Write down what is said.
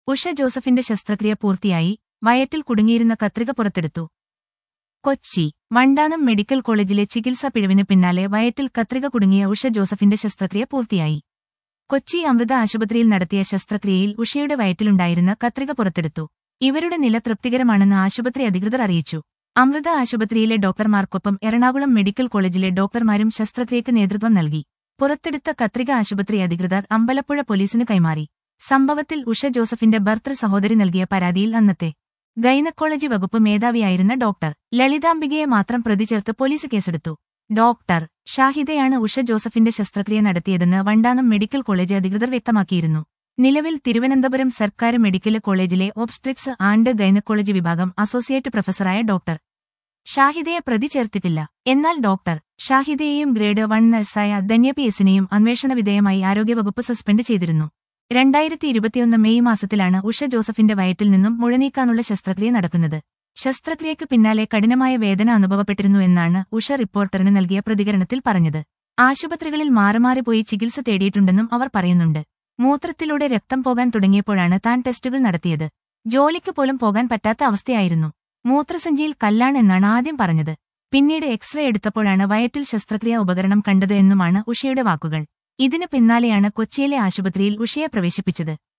ഉഷ ജോസഫിന്റെ ശസ്ത്രക്രിയ പൂർത്തിയായി വയറ്റിൽ കുടുങ്ങിയിരുന്ന കത്രിക പുറത്തെടുത്തു കൊച്ചി വണ്ടാനം മെഡിക്കൽ കോളേജിലെ ചികിത്സാ പിഴവിന് പിന്നാലെ വയറ്റിൽ കത്രിക കുടുങ്ങിയ ഉഷ ജോസഫിന്റെ ശസ്ത്രക്രിയ പൂർത്തിയായി കൊച്ചി അമൃത ആശുപത്രിയിൽ നടത്തിയ ശസ്ത്രക്രിയയിൽ ഉഷയുടെ വയറ്റിലുണ്ടായിരുന്ന കത്രിക പുറത്തെടുത്തു ഇവരുടെ നില തൃപ്തികരമാണെന്ന് ആശുപത്രി അധികൃതർ അറിയിച്ചു അമൃത ആശുപത്രിയിലെ ഡോക്ടർമാർക്കൊപ്പം എറണാകുളം മെഡിക്കൽ കോളേജിലെ ഡോക്ടർമാരും ശസ്ത്രക്രിയക്ക് നേതൃത്വം നൽകി പുറത്തെടുത്ത കത്രിക ആശുപത്രി അധികൃതർ അമ്പലപ്പുഴ പോലീസിന് കൈമാറി സംഭവത്തിൽ ഉഷ ജോസഫിന്റെ ഭർത്തൃ സഹോദരി നൽകിയ പരാതിയിൽ അന്നത്തെ ഗൈനക്കോളജി വകുപ്പ് മേധാവിയായിരുന്ന ഡോക്ടർ ലളിതാംബികയെ മാത്രം പ്രതി ചേർത്ത് പോലീസ് കേസെടുത്തു ഡോക്ടർ ഷാഹിദയാണ് ഉഷ ജോസഫിന്റെ ശസ്ത്രക്രിയ നടത്തിയതെന്ന് വണ്ടാനം മെഡിക്കൽ കോളേജ് അധികൃതർ വ്യക്തമാക്കിയിരുന്നു നിലവിൽ തിരുവനന്തപുരം സർക്കാർ മെഡിക്കൽ കോളേജിലെ ഓബ്സ്ട്രിക്സ് ആൻഡ് ഗൈനക്കോളജി വിഭാഗം അസോസിയേറ്റ് പ്രൊഫസറായ ഡോക്ടർ ഷാഹിദയെ പ്രതി ചേർത്തിട്ടില്ല എന്നാൽ ഡോക്ടർ ഷാഹിദയെയും ഗ്രേഡ് വൺ നഴ്സായ ധന്യ പി എസിനെയും അന്വേഷണ വിധേയമായി ആരോഗ്യവകുപ്പ് സസ്പെൻഡ് ചെയ്തിരുന്നു രണ്ടായിരത്തി ഇരുപത്തിയൊന്ന് മെയ് മാസത്തിലാണ് ഉഷ ജോസഫിന്റെ വയറ്റിൽ നിന്നും മുഴനീക്കാനുള്ള ശസ്ത്രക്രിയ നടക്കുന്നത് ശസ്ത്രക്രിയയ്ക്ക് പിന്നാലെ കഠിനമായ വേദന അനുഭവപ്പെട്ടിരുന്നു എന്നാണ് ഉഷ റിപ്പോർട്ടറിന് നൽകിയ പ്രതികരണത്തിൽ പറഞ്ഞത് ആശുപത്രികളിൽ മാറിമാറി പോയി ചികിത്സ തേടിയിട്ടുണ്ടെന്നും അവർ പറയുന്നുണ്ട് മൂത്രത്തിലൂടെ രക്തം പോകാൻ തുടങ്ങിയപ്പോഴാണ് താൻ ടെസ്റ്റുകൾ നടത്തിയത് ജോലിക്ക് പോലും പോകാൻ പറ്റാത്ത അവസ്ഥയായിരുന്നു മൂത്രസഞ്ചിയിൽ കല്ലാണെന്നാണ് ആദ്യം പറഞ്ഞത് പിന്നീട് എക്സ്റേ എടുത്തപ്പോഴാണ് വയറ്റിൽ ശസ്ത്രക്രിയാ ഉപകരണം കണ്ടത് എന്നുമാണ് ഉഷയുടെ വാക്കുകൾ ഇതിന് പിന്നാലെയാണ് കൊച്ചിയിലെ ആശുപത്രിയിൽ ഉഷയെ പ്രവേശിപ്പിച്ചത്